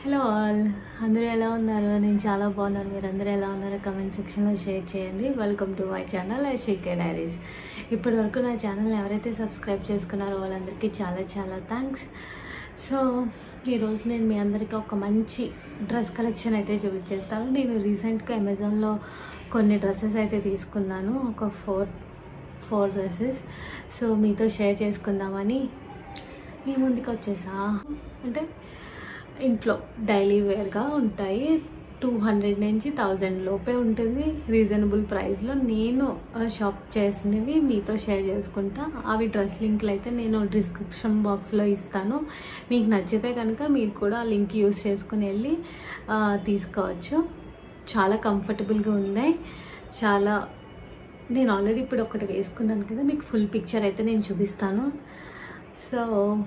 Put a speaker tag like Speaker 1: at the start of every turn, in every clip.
Speaker 1: hello all అందరూ ఎలా ఉన్నారు నేను చాలా బాగున్నాను మీరు అందరూ ఎలా ఉన్నారో కమెంట్ సెక్షన్లో షేర్ చేయండి welcome to my channel I షీకే డైరీస్ ఇప్పటి వరకు నా ఛానల్ ఎవరైతే సబ్స్క్రైబ్ చేసుకున్నారో వాళ్ళందరికీ చాలా చాలా థ్యాంక్స్ సో ఈరోజు నేను మీ అందరికీ ఒక మంచి డ్రెస్ కలెక్షన్ అయితే చూపించేస్తాను నేను రీసెంట్గా అమెజాన్లో కొన్ని డ్రెస్సెస్ అయితే తీసుకున్నాను ఒక ఫోర్ ఫోర్ డ్రెస్సెస్ సో మీతో షేర్ చేసుకుందామని మీ ముందుకు వచ్చేసా అంటే ఇంట్లో డైలీ వేర్గా ఉంటాయి టూ హండ్రెడ్ నుంచి థౌజండ్ లోపే ఉంటుంది రీజనబుల్ ప్రైస్లో నేను షాప్ చేసినవి మీతో షేర్ చేసుకుంటా అవి డ్రెస్ లింక్లు అయితే నేను డిస్క్రిప్షన్ బాక్స్లో ఇస్తాను మీకు నచ్చితే కనుక మీరు కూడా ఆ లింక్ యూస్ చేసుకుని వెళ్ళి ఆ, తీసుకోవచ్చు చాలా కంఫర్టబుల్గా ఉన్నాయి చాలా నేను ఆల్రెడీ ఇప్పుడు ఒకటి వేసుకున్నాను కదా మీకు ఫుల్ పిక్చర్ అయితే నేను చూపిస్తాను సో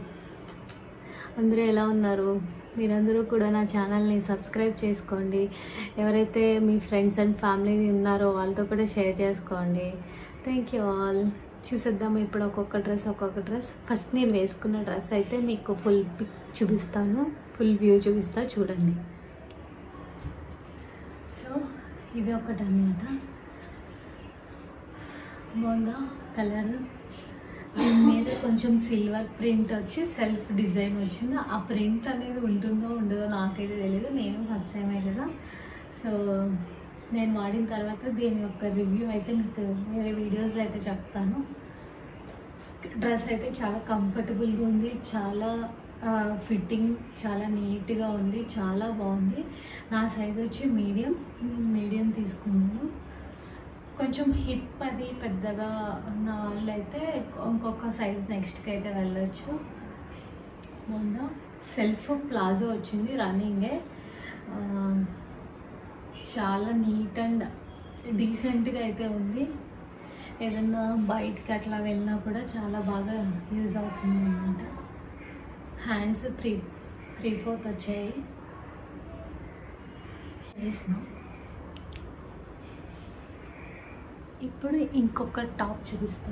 Speaker 1: అందరూ ఎలా ఉన్నారు మీరందరూ కూడా నా ఛానల్ని సబ్స్క్రైబ్ చేసుకోండి ఎవరైతే మీ ఫ్రెండ్స్ అండ్ ఫ్యామిలీ ఉన్నారో వాళ్ళతో కూడా షేర్ చేసుకోండి థ్యాంక్ యూ ఆల్ చూసేద్దాం ఇప్పుడు ఒక్కొక్క డ్రెస్ ఒక్కొక్క డ్రెస్ ఫస్ట్ నేను వేసుకున్న డ్రెస్ అయితే మీకు ఫుల్ పిక్ చూపిస్తాను ఫుల్ వ్యూ చూపిస్తా చూడండి సో ఇది ఒకటి అనమాట బాగుందా కలర్ దీని మీద కొంచెం సిల్వర్ ప్రింట్ వచ్చి సెల్ఫ్ డిజైన్ వచ్చింది ఆ ప్రింట్ అనేది ఉంటుందో ఉండదో నాకైతే తెలియదు నేను ఫస్ట్ టైమే కదా సో నేను వాడిన తర్వాత దీని యొక్క రివ్యూ అయితే మీకు వేరే వీడియోస్లో అయితే చెప్తాను డ్రెస్ అయితే చాలా కంఫర్టబుల్గా ఉంది చాలా ఫిట్టింగ్ చాలా నీట్గా ఉంది చాలా బాగుంది నా సైజ్ వచ్చి మీడియం నేను మీడియం తీసుకున్నాను కొంచెం హిప్ అది పెద్దగా ఉన్న వాళ్ళైతే ఇంకొక సైజ్ నెక్స్ట్కి అయితే వెళ్ళొచ్చు మొన్న సెల్ఫ్ ప్లాజో వచ్చింది రన్నింగే ఆ, చాలా నీట్ అండ్ డీసెంట్గా అయితే ఉంది ఏదన్నా బయటికి అట్లా వెళ్ళినా కూడా చాలా బాగా యూజ్ అవుతుంది అనమాట హ్యాండ్స్ త్రీ త్రీ ఫోర్త్ వచ్చాయి వేసినాం ఇప్పుడు ఇంకొక టాప్ చూపిస్తాం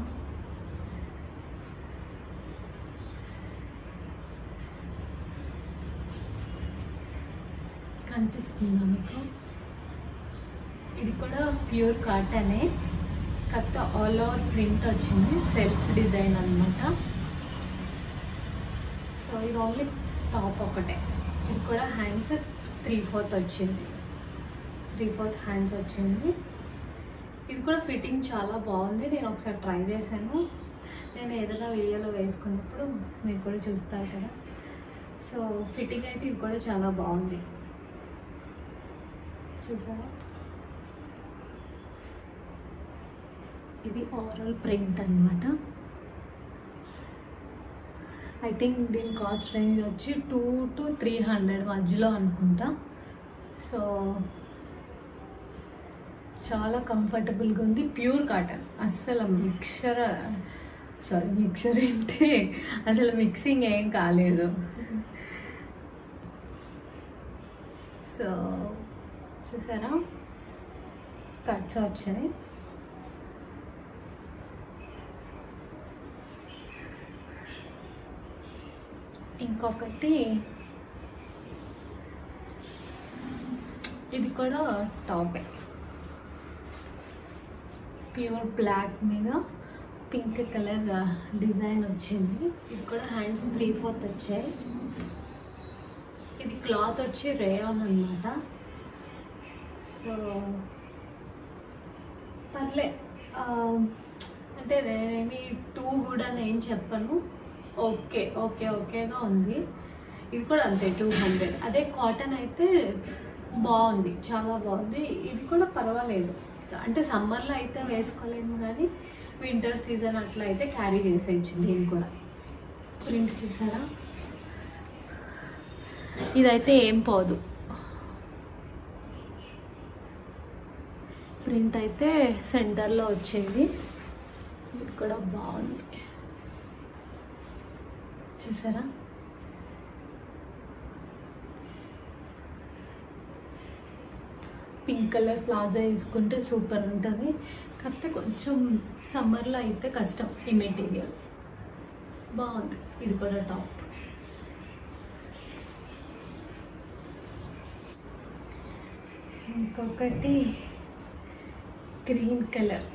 Speaker 1: కనిపిస్తుందా మీకు ఇది కూడా ప్యూర్ కాటనే కాకపోతే ఆల్ ఓవర్ ప్రింట్ వచ్చింది సెల్ఫ్ డిజైన్ అన్నమాట సో ఇది ఓన్లీ టాప్ ఒకటే ఇది కూడా హ్యాండ్స్ త్రీ ఫోర్త్ వచ్చింది త్రీ ఫోర్త్ హ్యాండ్స్ వచ్చింది ఇది కూడా ఫిట్టింగ్ చాలా బాగుంది నేను ఒకసారి ట్రై చేశాను నేను ఏదైనా వీడియోలో వేసుకున్నప్పుడు మీరు కూడా చూస్తారు కదా సో ఫిట్టింగ్ అయితే ఇది కూడా చాలా బాగుంది చూసారా ఇది ఓవరాల్ ప్రింట్ అన్నమాట ఐ థింక్ దీని కాస్ట్ రేంజ్ వచ్చి టూ టు త్రీ హండ్రెడ్ మధ్యలో అనుకుంటా సో చాలా కంఫర్టబుల్గా ఉంది ప్యూర్ కాటన్ అస్సలు మిక్చర్ సారీ మిక్చర్ ఏంటి అసలు మిక్సింగ్ ఏం కాలేదు సో చూసారా కట్స్ వచ్చాయి ఇంకొకటి ఇది కూడా టాపే ప్యూర్ బ్లాక్ మీద పింక్ కలర్ డిజైన్ వచ్చింది ఇది కూడా హ్యాండ్స్ త్రీ ఫోర్త్ వచ్చాయి ఇది క్లాత్ వచ్చి రేయాన్ అనమాట సో పర్లే ఆ, అంటే నేనేమి టూ కూడా నేను చెప్పను ఓకే ఓకే ఓకేగా ఉంది ఇది కూడా అంతే టూ హండ్రెడ్ అదే కాటన్ అయితే బాగుంది చాలా బాగుంది ఇది కూడా పర్వాలేదు అంటే సమ్మర్లో అయితే వేసుకోలేము కానీ వింటర్ సీజన్ అట్లా అయితే క్యారీ చేసేయచ్చు దీన్ని కూడా ప్రింట్ చూసారా ఇదైతే ఏం పోదు ప్రింట్ అయితే సెంటర్లో వచ్చింది ఇది కూడా బాగుంది చూసారా పింక్ కలర్ ప్లాజా వేసుకుంటే సూపర్ ఉంటుంది కాకపోతే కొంచెం సమ్మర్లో అయితే కష్టం ఈ మెటీరియల్ బాగుంది ఇది కూడా టాప్ ఇంకొకటి గ్రీన్ కలర్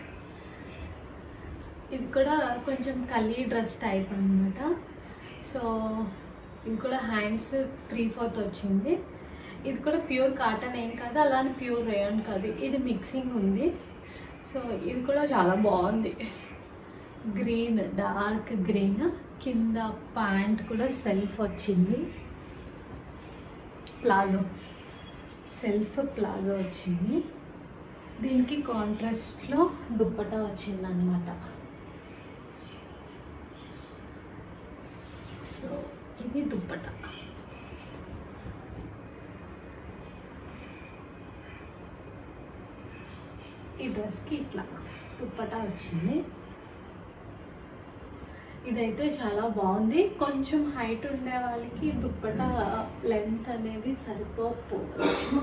Speaker 1: ఇది కూడా కొంచెం కలీ డ్రెస్ టైప్ అనమాట సో ఇది కూడా హ్యాండ్స్ త్రీ ఫోర్త్ వచ్చింది ఇది కూడా ప్యూర్ కాటన్ ఏం కాదు అలానే ప్యూర్ రేయన్ కాదు ఇది మిక్సింగ్ ఉంది సో ఇది కూడా చాలా బాగుంది గ్రీన్ డార్క్ గ్రీన్ కింద ప్యాంట్ కూడా సెల్ఫ్ వచ్చింది ప్లాజో సెల్ఫ్ ప్లాజో వచ్చింది దీనికి కాంట్రాస్ట్లో దుప్పట వచ్చింది అనమాట సో ఇది దుప్పట ఈ డ్రెస్కి ఇట్లా దుప్పట వచ్చింది ఇదైతే చాలా బాగుంది కొంచెం హైట్ ఉండే వాళ్ళకి దుప్పట లెంత్ అనేది సరిపోకపోవచ్చు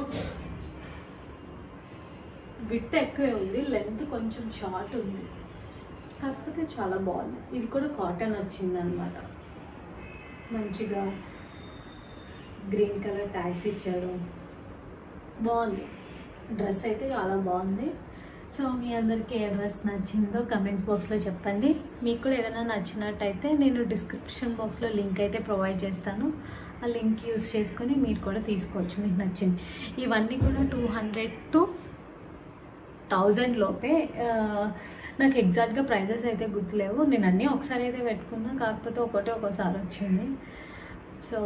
Speaker 1: విత్ ఎక్కువే ఉంది లెంత్ కొంచెం షార్ట్ ఉంది కాకపోతే చాలా బాగుంది ఇది కూడా కాటన్ వచ్చింది అనమాట మంచిగా గ్రీన్ కలర్ ట్యాగ్స్ ఇచ్చారు బాగుంది డ్రెస్ అయితే చాలా బాగుంది సో మీ అందరికీ ఏ డ్రెస్ నచ్చిందో కమెంట్స్ బాక్స్లో చెప్పండి మీకు కూడా ఏదైనా నచ్చినట్టయితే నేను డిస్క్రిప్షన్ బాక్స్లో లింక్ అయితే ప్రొవైడ్ చేస్తాను ఆ లింక్ యూస్ చేసుకొని మీరు కూడా తీసుకోవచ్చు మీకు నచ్చింది ఇవన్నీ కూడా టూ హండ్రెడ్ టు థౌజండ్ లోపే ఆ, నాకు ఎగ్జాక్ట్గా ప్రైజెస్ అయితే గుర్తులేవు నేను అన్నీ ఒకసారి అయితే పెట్టుకున్నా కాకపోతే ఒకటే ఒకసారి వచ్చింది సో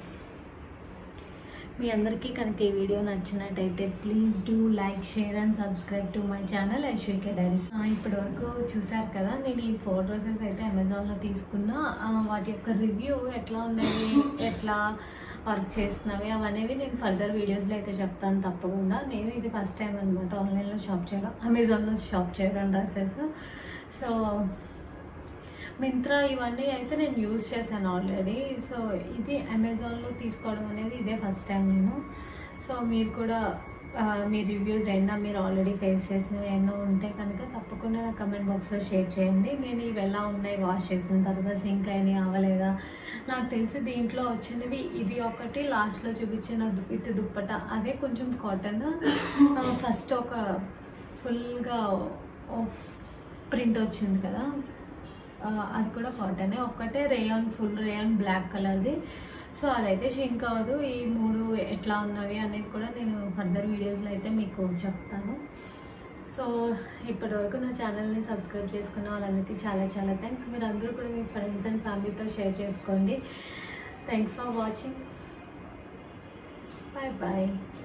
Speaker 1: మీ అందరికీ కనుక ఈ వీడియో నచ్చినట్టయితే please do like share and subscribe to my channel Aishwarya diaries ఇప్పటి వరకు చూసారు కదా నేను ఈ ఫోర్ డ్రెస్సెస్ అయితే అమెజాన్లో తీసుకున్నా ఆ, వాటి యొక్క రివ్యూ ఎట్లా ఉన్నది ఎట్లా వర్క్ చేస్తున్నవి అవనేవి నేను ఫర్దర్ వీడియోస్లో అయితే చెప్తాను తప్పకుండా నేను ఇది ఫస్ట్ టైం అనమాట ఆన్లైన్లో షాప్ చేయడం అమెజాన్లో షాప్ చేయడం డ్రెస్సెస్ సో మింత్రా ఇవన్నీ అయితే నేను యూజ్ చేశాను ఆల్రెడీ సో ఇది అమెజాన్లో తీసుకోవడం అనేది ఇదే ఫస్ట్ టైం నేను సో మీరు కూడా ఆ, మీ రివ్యూస్ అయినా మీరు ఆల్రెడీ ఫేస్ చేసినవి ఎన్నో ఉంటే కనుక తప్పకుండా నా కమెంట్ బాక్స్లో షేర్ చేయండి నేను ఇవి ఎలా ఉన్నాయి వాష్ చేసిన తర్వాత సింక్ అయినాయి అవ్వలేదా నాకు తెలిసి దీంట్లో వచ్చినవి ఇది ఒకటి లాస్ట్లో చూపించిన దు- విత్ దుప్పట అదే కొంచెం కాటన్ ఫస్ట్ ఒక ఫుల్గా ప్రింట్ వచ్చింది కదా ఆ, అది కూడా కాటనే ఒక్కటే రేయాన్ ఫుల్ రేయాన్ బ్లాక్ కలర్ది సో అదైతే షింక్ అవ్వదు ఈ మూడు ఎట్లా ఉన్నవి అనేది కూడా నేను ఫర్దర్ వీడియోస్లో అయితే మీకు చెప్తాను సో ఇప్పటివరకు నా ఛానల్ని సబ్స్క్రైబ్ చేసుకున్న వాళ్ళందరికీ చాలా చాలా థ్యాంక్స్ మీరు అందరూ కూడా మీ ఫ్రెండ్స్ అండ్ ఫ్యామిలీతో షేర్ చేసుకోండి thanks for watching bye bye